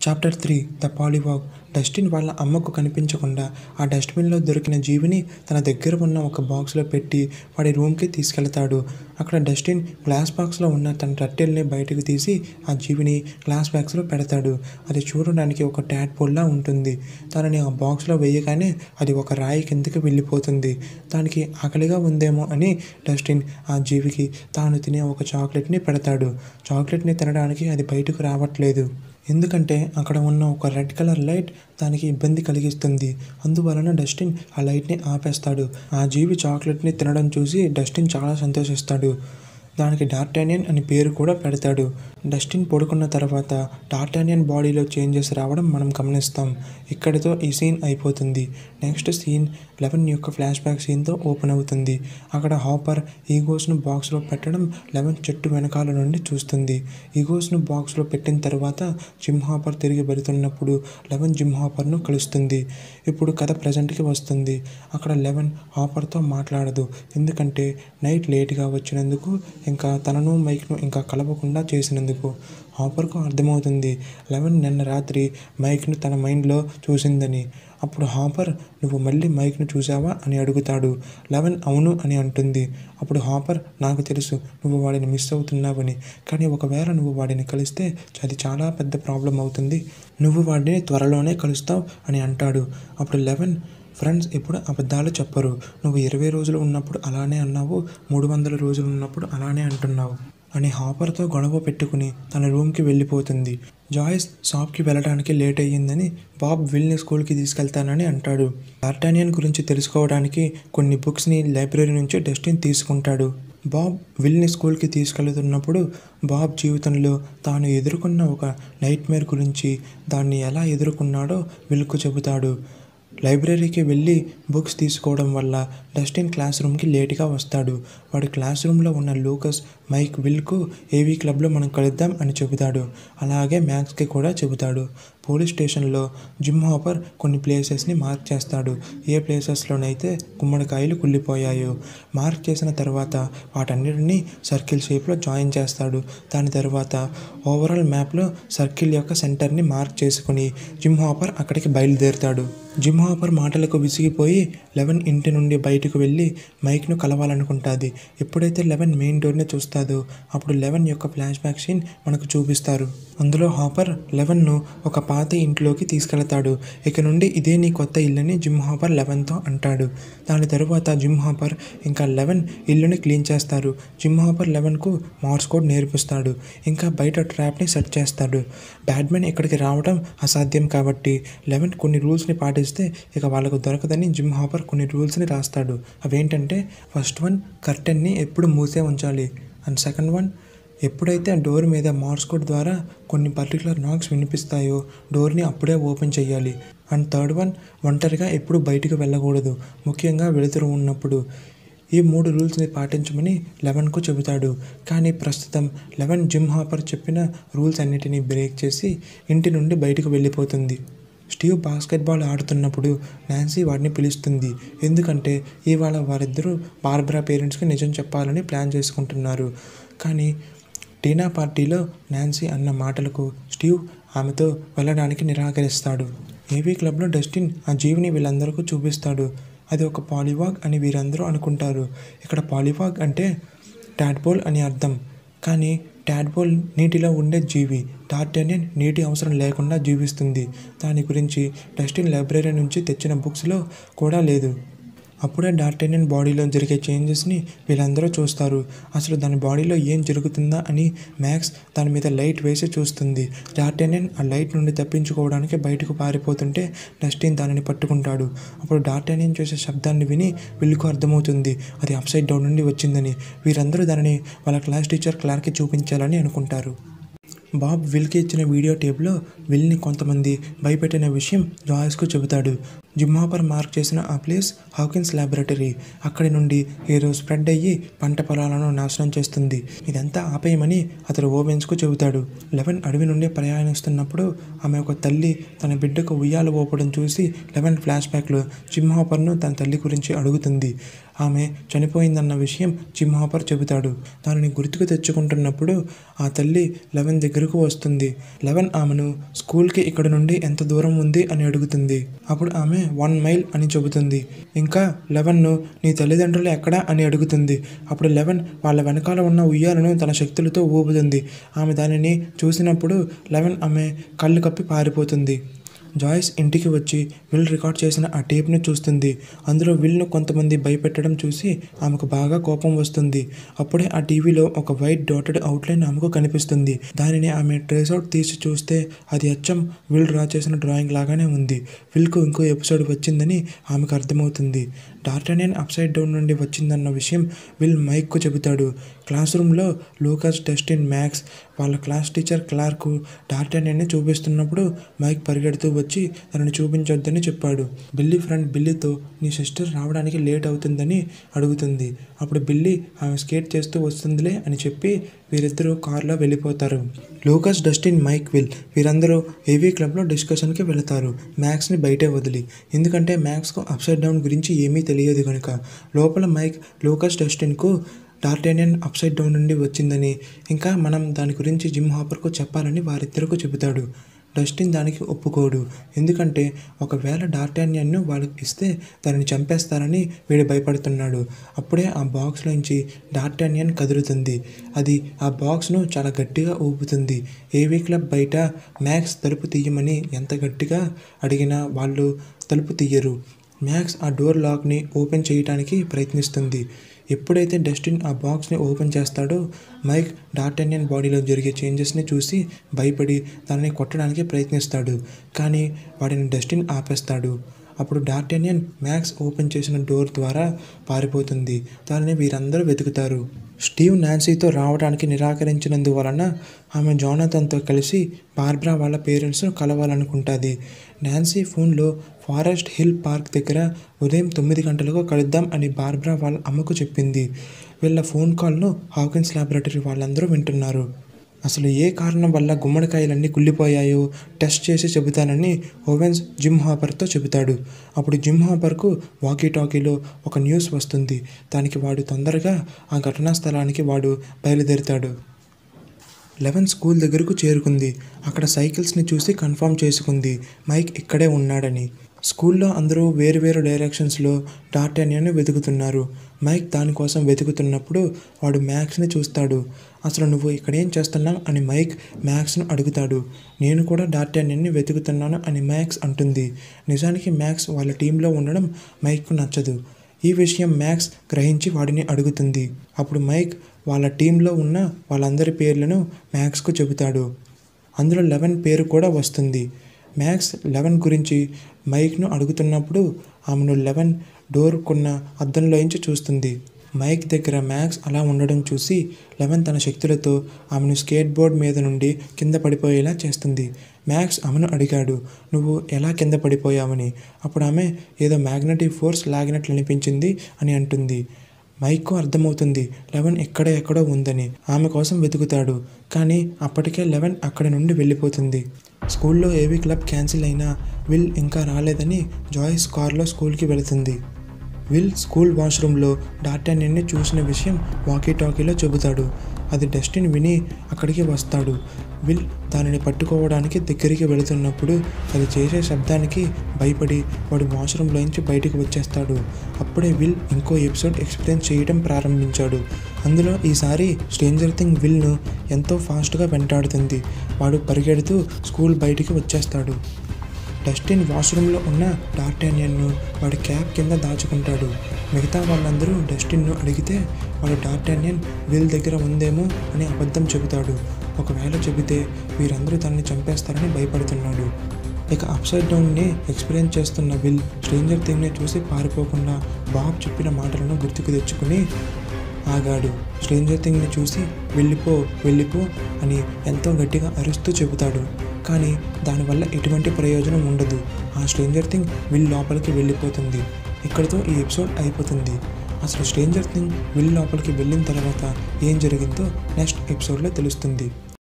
chapter three the polliwog Dustin వాళ్ళ అమ్మకు కనిపించకుండా ఆ డస్ట్బిన్లో దొరికిన జీవిని తన దగ్గర ఉన్న ఒక బాక్స్లో పెట్టి వాడి రూమ్కి తీసుకెళ్తాడు అక్కడ డస్టిన్ గ్లాస్ బాక్స్లో ఉన్న తన టట్టెల్ని బయటకు తీసి ఆ జీవిని గ్లాస్ బాక్స్లో పెడతాడు అది చూడడానికి ఒక ట్యాట్ పోల్లా ఉంటుంది దానిని ఆ బాక్స్లో వేయగానే అది ఒక రాయి కిందకి వెళ్ళిపోతుంది దానికి ఆకలిగా ఉందేమో అని డస్టిన్ ఆ జీవికి తాను తినే ఒక చాక్లెట్ని పెడతాడు చాక్లెట్ని తినడానికి అది బయటకు రావట్లేదు ఎందుకంటే అక్కడ ఉన్న ఒక రెడ్ కలర్ లైట్ దానికి ఇబ్బంది కలిగిస్తుంది అందువలన డస్టిన్ ఆ లైట్ని ఆపేస్తాడు ఆ జీవి చాక్లెట్ని తినడం చూసి డస్టిన్ చాలా సంతోషిస్తాడు దానికి డార్టానియన్ అని పేరు కూడా పెడతాడు డస్టిన్ పడుకున్న తర్వాత డార్టానియన్ బాడీలో చేంజెస్ రావడం మనం గమనిస్తాం ఇక్కడితో ఈ సీన్ అయిపోతుంది నెక్స్ట్ సీన్ లెవెన్ యొక్క ఫ్లాష్ బ్యాక్ సీన్తో ఓపెన్ అవుతుంది అక్కడ హాపర్ ఈగోస్ను బాక్స్లో పెట్టడం లెవెన్ చెట్టు వెనకాల నుండి చూస్తుంది ఈగోస్ను బాక్స్లో పెట్టిన తర్వాత జిమ్ హాపర్ తిరిగి వెళుతున్నప్పుడు లెవెన్ జిమ్ హాపర్ను కలుస్తుంది ఇప్పుడు కథ ప్రజెంట్కి వస్తుంది అక్కడ లెవెన్ హాపర్తో మాట్లాడదు ఎందుకంటే నైట్ లేట్గా వచ్చినందుకు ఇంకా తనను మైక్ను ఇంకా కలపకుండా చేసినందుకు హాపర్కు అర్థమవుతుంది లెవెన్ నిన్న రాత్రి మైక్ను తన మైండ్లో చూసిందని అప్పుడు హాపర్ నువ్వు మళ్ళీ మైక్ను చూసావా అని అడుగుతాడు లెవెన్ అవును అని అంటుంది అప్పుడు హాపర్ నాకు తెలుసు నువ్వు వాడిని మిస్ అవుతున్నావని కానీ ఒకవేళ నువ్వు వాడిని కలిస్తే అది చాలా పెద్ద ప్రాబ్లం అవుతుంది నువ్వు వాడిని త్వరలోనే కలుస్తావు అని అంటాడు అప్పుడు లెవెన్ ఫ్రెండ్స్ ఎప్పుడు అబద్ధాలు చెప్పరు నువ్వు ఇరవై రోజులు ఉన్నప్పుడు అలానే అన్నావు మూడు వందల రోజులు ఉన్నప్పుడు అలానే అంటున్నావు అని హాపర్తో గొడవ పెట్టుకుని తన రూమ్కి వెళ్ళిపోతుంది జాయిస్ షాప్కి వెళ్ళడానికి లేట్ అయ్యిందని బాబ్ విల్ని స్కూల్కి తీసుకెళ్తానని అంటాడు డార్టానియన్ గురించి తెలుసుకోవడానికి కొన్ని బుక్స్ని లైబ్రరీ నుంచి డస్టిన్ తీసుకుంటాడు బాబ్ విల్ని స్కూల్కి తీసుకెళ్తున్నప్పుడు బాబ్ జీవితంలో తాను ఎదుర్కొన్న ఒక నైట్ మేర్ గురించి దాన్ని ఎలా ఎదుర్కొన్నాడో విల్కు చెబుతాడు లైబ్రరీకి వెళ్ళి బుక్స్ తీసుకోవడం వల్ల డస్టిన్ క్లాస్ రూమ్కి లేట్గా వస్తాడు వాడు క్లాస్ రూమ్లో ఉన్న లూకస్ మైక్ విల్కు ఏవీ క్లబ్లో మనం కలుద్దాం అని చెబుతాడు అలాగే మ్యాక్స్కి కూడా చెబుతాడు పోలీస్ స్టేషన్లో జిమ్ హాపర్ కొన్ని ప్లేసెస్ని మార్క్ చేస్తాడు ఏ ప్లేసెస్లోనైతే గుమ్మడికాయలు కుళ్ళిపోయాయో మార్క్ చేసిన తర్వాత వాటన్నిటిని సర్కిల్ షేప్లో జాయిన్ చేస్తాడు దాని తర్వాత ఓవరాల్ మ్యాప్లో సర్కిల్ యొక్క సెంటర్ని మార్క్ చేసుకుని జిమ్ హాపర్ అక్కడికి బయలుదేరుతాడు జిమ్ హాపర్ మాటలకు విసిగిపోయి లెవెన్ ఇంటి నుండి బయటకు వెళ్ళి మైక్ను కలవాలనుకుంటుంది ఎప్పుడైతే లెవెన్ మెయిన్ డోర్ని చూస్తాదో అప్పుడు లెవెన్ యొక్క ఫ్లాష్ బ్యాక్ సీన్ మనకు చూపిస్తారు అందులో హాపర్ లెవెన్ను ఒక పాత ఇంట్లోకి తీసుకెళ్తాడు ఇక నుండి ఇదే నీ కొత్త ఇల్లుని జిమ్ హాపర్ లెవెన్తో అంటాడు దాని తరువాత జిమ్ హాపర్ ఇంకా లెవెన్ ఇల్లుని క్లీన్ చేస్తారు జిమ్ హాపర్ లెవెన్కు మార్స్ కోడ్ నేర్పిస్తాడు ఇంకా బయట ట్రాప్ని సెట్ చేస్తాడు బ్యాట్మెన్ ఇక్కడికి రావడం అసాధ్యం కాబట్టి లెవెన్ కొన్ని రూల్స్ని పాటిస్తే ఇక వాళ్ళకు దొరకదని జిమ్ హాపర్ కొన్ని రూల్స్ని రాస్తాడు అవేంటంటే ఫస్ట్ వన్ కర్టెన్ని ఎప్పుడు మూసే ఉంచాలి అండ్ సెకండ్ వన్ ఎప్పుడైతే ఆ డోర్ మీద మార్స్ కోడ్ ద్వారా కొన్ని పర్టికులర్ నాక్స్ వినిపిస్తాయో డోర్ని అప్పుడే ఓపెన్ చేయాలి అండ్ థర్డ్ వన్ ఒంటరిగా ఎప్పుడు బయటికి వెళ్ళకూడదు ముఖ్యంగా వెలుతురు ఉన్నప్పుడు ఈ మూడు రూల్స్ని పాటించమని లెవెన్కు చెబుతాడు కానీ ప్రస్తుతం లెవెన్ జిమ్ హాపర్ చెప్పిన రూల్స్ అన్నిటినీ బ్రేక్ చేసి ఇంటి నుండి బయటకు వెళ్ళిపోతుంది స్టీవ్ బాస్కెట్బాల్ ఆడుతున్నప్పుడు నాన్సీ వాడిని పిలుస్తుంది ఎందుకంటే ఇవాళ వారిద్దరూ బార్బరా పేరెంట్స్కి నిజం చెప్పాలని ప్లాన్ చేసుకుంటున్నారు కానీ టీనా పార్టీలో నాన్సీ అన్న మాటలకు స్టీవ్ ఆమెతో వెళ్ళడానికి నిరాకరిస్తాడు ఏవీ క్లబ్లో డస్టిన్ ఆ జీవిని వీళ్ళందరికీ చూపిస్తాడు అది ఒక పాలివాగ్ అని వీరందరూ అనుకుంటారు ఇక్కడ పాలివాగ్ అంటే టాడ్పోల్ అని అర్థం కానీ టాడ్పోల్ నీటిలో ఉండే జీవి టార్టెనియన్ నీటి అవసరం లేకుండా జీవిస్తుంది దాని గురించి డస్టిన్ లైబ్రరీ నుంచి తెచ్చిన బుక్స్లో కూడా లేదు అప్పుడే డార్టెనియన్ బాడీలో జరిగే చేంజెస్ని వీళ్ళందరూ చూస్తారు అసలు దాని బాడీలో ఏం జరుగుతుందా అని మ్యాక్స్ దాని మీద లైట్ వేసి చూస్తుంది డార్టెనియన్ ఆ లైట్ నుండి తప్పించుకోవడానికి బయటకు పారిపోతుంటే డస్టిన్ దానిని పట్టుకుంటాడు అప్పుడు డార్టెనియన్ చేసే శబ్దాన్ని విని వీళ్ళకు అర్థమవుతుంది అది అప్సైడ్ డౌన్ నుండి వచ్చిందని వీరందరూ దానిని వాళ్ళ క్లాస్ టీచర్ క్లార్కి చూపించాలని అనుకుంటారు బాబ్ విల్కి ఇచ్చిన వీడియో టేప్లో విల్ని కొంతమంది భయపెట్టిన విషయం జాయిస్కు చెబుతాడు జిమ్హాపర్ మార్క్ చేసిన ఆ ప్లేస్ హాకిన్స్ ల్యాబొరేటరీ అక్కడి నుండి ఏదో స్ప్రెడ్ అయ్యి పంట పొలాలను నాశనం చేస్తుంది ఇదంతా ఆపేయమని అతడు ఓవెన్స్కు చెబుతాడు లెవెన్ అడవి నుండి ప్రయాణిస్తున్నప్పుడు ఆమె ఒక తల్లి తన బిడ్డకు ఉయ్యాలు ఊపడం చూసి లెవెన్ ఫ్లాష్ బ్యాక్లో జిమ్హాపర్ను తన తల్లి గురించి అడుగుతుంది ఆమె చనిపోయిందన్న విషయం జిమ్ హాపర్ చెబుతాడు దానిని గుర్తుకు తెచ్చుకుంటున్నప్పుడు ఆ తల్లి లెవెన్ దగ్గరకు వస్తుంది లెవెన్ ఆమెను స్కూల్కి ఇక్కడ నుండి ఎంత దూరం ఉంది అని అడుగుతుంది అప్పుడు ఆమె వన్ మైల్ అని చెబుతుంది ఇంకా లెవెన్ను నీ తల్లిదండ్రులు ఎక్కడా అని అడుగుతుంది అప్పుడు లెవెన్ వాళ్ళ వెనకాల ఉన్న ఉయ్యాలను తన శక్తులతో ఊపుతుంది ఆమె దానిని చూసినప్పుడు లెవెన్ ఆమె కళ్ళు కప్పి పారిపోతుంది జాయిస్ ఇంటికి వచ్చి విల్ రికార్డ్ చేసిన ఆ టేప్ని చూస్తుంది అందులో విల్ను కొంతమంది భయపెట్టడం చూసి ఆమెకు బాగా కోపం వస్తుంది అప్పుడే ఆ టీవీలో ఒక వైట్ డాటెడ్ అవుట్లైన్ ఆమెకు కనిపిస్తుంది దానిని ఆమె ట్రేస్ అవుట్ తీసి చూస్తే అది అచ్చం విల్ డ్రా చేసిన డ్రాయింగ్ లాగానే ఉంది విల్కు ఇంకో ఎపిసోడ్ వచ్చిందని ఆమెకు అర్థమవుతుంది డార్టనియన్ అప్సైడ్ డౌన్ నుండి వచ్చిందన్న విషయం విల్ మైక్కు చెబుతాడు క్లాస్ రూమ్లో లూకాస్ డస్టిన్ మ్యాక్స్ వాళ్ళ క్లాస్ టీచర్ క్లార్కు డార్టనియన్ని చూపిస్తున్నప్పుడు మైక్ పరిగెడుతూ వచ్చి తనని చూపించొద్దని చెప్పాడు బిల్లీ ఫ్రెండ్ బిల్లీతో నీ సిస్టర్ రావడానికి లేట్ అవుతుందని అడుగుతుంది అప్పుడు బిల్లీ ఆమె స్కేట్ చేస్తూ వస్తుందిలే అని చెప్పి వీరిద్దరూ కారులో వెళ్ళిపోతారు లూకస్ డస్టిన్ మైక్ విల్ వీరందరూ ఏవీ క్లబ్లో డిస్కషన్కి వెళతారు మ్యాక్స్ని బయటే వదిలి ఎందుకంటే మ్యాక్స్కు అప్సైడ్ డౌన్ గురించి ఏమీ తెలియదు కనుక లోపల మైక్ లూకస్ డస్టిన్కు డార్టేనియన్ అప్సైడ్ డౌన్ నుండి వచ్చిందని ఇంకా మనం దాని గురించి జిమ్ హాపర్కు చెప్పాలని వారిద్దరికి చెబుతాడు డస్టిన్ దానికి ఒప్పుకోడు ఎందుకంటే ఒకవేళ డార్టానియన్ను వాళ్ళకి ఇస్తే దానిని చంపేస్తారని వీడు భయపడుతున్నాడు అప్పుడే ఆ బాక్స్లోంచి డార్టానియన్ కదులుతుంది అది ఆ బాక్స్ను చాలా గట్టిగా ఊపుతుంది ఏవీ క్లబ్ బయట మ్యాక్స్ తలుపు తీయమని ఎంత గట్టిగా అడిగినా వాళ్ళు తలుపు తీయరు మ్యాక్స్ ఆ డోర్ లాక్ని ఓపెన్ చేయడానికి ప్రయత్నిస్తుంది ఎప్పుడైతే డస్టిన్ ఆ బాక్స్ని ఓపెన్ చేస్తాడో మైక్ డార్టెనియన్ బాడీలో జరిగే చేంజెస్ని చూసి భయపడి దానిని కొట్టడానికి ప్రయత్నిస్తాడు కానీ వాడిని డస్టిన్ ఆపేస్తాడు అప్పుడు డార్టెనియన్ మ్యాక్స్ ఓపెన్ చేసిన డోర్ ద్వారా పారిపోతుంది దానిని వీరందరూ వెతుకుతారు స్టీవ్ నాన్సీతో రావడానికి నిరాకరించినందువలన ఆమె జోనథన్తో కలిసి బార్బ్రా వాళ్ళ పేరెంట్స్ను కలవాలనుకుంటుంది నాన్సీ ఫోన్లో ఫారెస్ట్ హిల్ పార్క్ దగ్గర ఉదయం తొమ్మిది గంటలకు కలుద్దాం అని బార్బ్రా వాళ్ళ అమ్మకు చెప్పింది వీళ్ళ ఫోన్ కాల్ను హాకిన్స్ ల్యాబొరేటరీ వాళ్ళందరూ వింటున్నారు అసలు ఏ కారణం వల్ల గుమ్మడికాయలన్నీ కుళ్ళిపోయాయో టెస్ట్ చేసి చెబుతానని ఓవెన్స్ జిమ్ హాపర్తో చెబుతాడు అప్పుడు జిమ్ హాపర్కు వాకీ టాకీలో ఒక న్యూస్ వస్తుంది దానికి వాడు తొందరగా ఆ ఘటనా స్థలానికి వాడు బయలుదేరుతాడు లెవెన్ స్కూల్ దగ్గరకు చేరుకుంది అక్కడ సైకిల్స్ని చూసి కన్ఫర్మ్ చేసుకుంది మైక్ ఇక్కడే ఉన్నాడని స్కూల్లో అందరూ వేరు వేరు డైరెక్షన్స్లో డార్టానియన్ని వెతుకుతున్నారు మైక్ దానికోసం వెతుకుతున్నప్పుడు వాడు మ్యాక్స్ని చూస్తాడు అసలు నువ్వు ఇక్కడ ఏం చేస్తున్నావు అని మైక్ మ్యాక్స్ను అడుగుతాడు నేను కూడా డార్టానియన్ని వెతుకుతున్నాను అని మ్యాక్స్ అంటుంది నిజానికి మ్యాక్స్ వాళ్ళ టీంలో ఉండడం మైక్కు నచ్చదు ఈ విషయం మ్యాక్స్ గ్రహించి వాడిని అడుగుతుంది అప్పుడు మైక్ వాళ్ళ టీంలో ఉన్న వాళ్ళందరి పేర్లను మ్యాక్స్కు చెబుతాడు అందులో లెవెన్ పేరు కూడా వస్తుంది మ్యాక్స్ లెవెన్ గురించి మైక్ను అడుగుతున్నప్పుడు ఆమెను లెవెన్ డోర్ కొన్న అద్దంలోంచి చూస్తుంది మైక్ దగ్గర మ్యాక్స్ అలా ఉండడం చూసి లెవెన్ తన శక్తులతో ఆమెను స్కేట్ బోర్డ్ మీద నుండి కింద పడిపోయేలా చేస్తుంది మ్యాక్స్ ఆమెను అడిగాడు నువ్వు ఎలా కింద పడిపోయావని అప్పుడు ఆమె ఏదో మ్యాగ్నెటిక్ ఫోర్స్ లాగినట్లు అనిపించింది అని అంటుంది మైక్కు అర్థమవుతుంది లెవెన్ ఎక్కడ ఎక్కడో ఉందని ఆమె కోసం వెతుకుతాడు కానీ అప్పటికే లెవెన్ అక్కడి నుండి వెళ్ళిపోతుంది స్కూల్లో ఏవీ క్లబ్ క్యాన్సిల్ అయినా విల్ ఇంకా రాలేదని జాయిస్ కార్లో స్కూల్కి వెళుతుంది విల్ స్కూల్ వాష్రూమ్లో డార్టానియన్ని చూసిన విషయం వాకీ టాకీలో చెబుతాడు అది డస్టిన్ విని అక్కడికి వస్తాడు విల్ దానిని పట్టుకోవడానికి దగ్గరికి వెళుతున్నప్పుడు అది చేసే శబ్దానికి భయపడి వాడు వాష్రూమ్లోంచి బయటికి వచ్చేస్తాడు అప్పుడే విల్ ఇంకో ఎపిసోడ్ ఎక్స్పీరియన్స్ చేయడం ప్రారంభించాడు అందులో ఈసారి స్ట్రేంజర్ థింగ్ విల్ను ఎంతో ఫాస్ట్గా వెంటాడుతుంది వాడు పరిగెడుతూ స్కూల్ బయటికి వచ్చేస్తాడు డస్టిన్ వాష్రూమ్లో ఉన్న డార్టానియన్ను వాడి క్యాప్ కింద దాచుకుంటాడు మిగతా వాళ్ళందరూ డస్టిన్ను అడిగితే వాడు డార్టానియన్ విల్ దగ్గర ఉందేమో అని అబద్ధం చెబుతాడు ఒకవేళ చెబితే వీరందరూ తనని చంపేస్తారని భయపడుతున్నాడు ఇక అప్సైడ్ డౌన్ని ఎక్స్పీరియన్స్ చేస్తున్న విల్ స్ట్రేంజర్ థింగ్ని చూసి పారిపోకుండా బాబ్ చెప్పిన మాటలను గుర్తుకు తెచ్చుకుని ఆగాడు స్ట్రేంజర్ థింగ్ని చూసి వెళ్ళిపో వెళ్ళిపో అని ఎంతో గట్టిగా అరుస్తూ చెబుతాడు కానీ దానివల్ల ఎటువంటి ప్రయోజనం ఉండదు ఆ స్ట్రేంజర్ థింగ్ విల్ లోపలికి వెళ్ళిపోతుంది ఇక్కడితో ఈ ఎపిసోడ్ అయిపోతుంది అసలు స్ట్రేంజర్ థింగ్ విల్ లోపలికి వెళ్ళిన తర్వాత ఏం జరిగిందో నెక్స్ట్ ఎపిసోడ్లో తెలుస్తుంది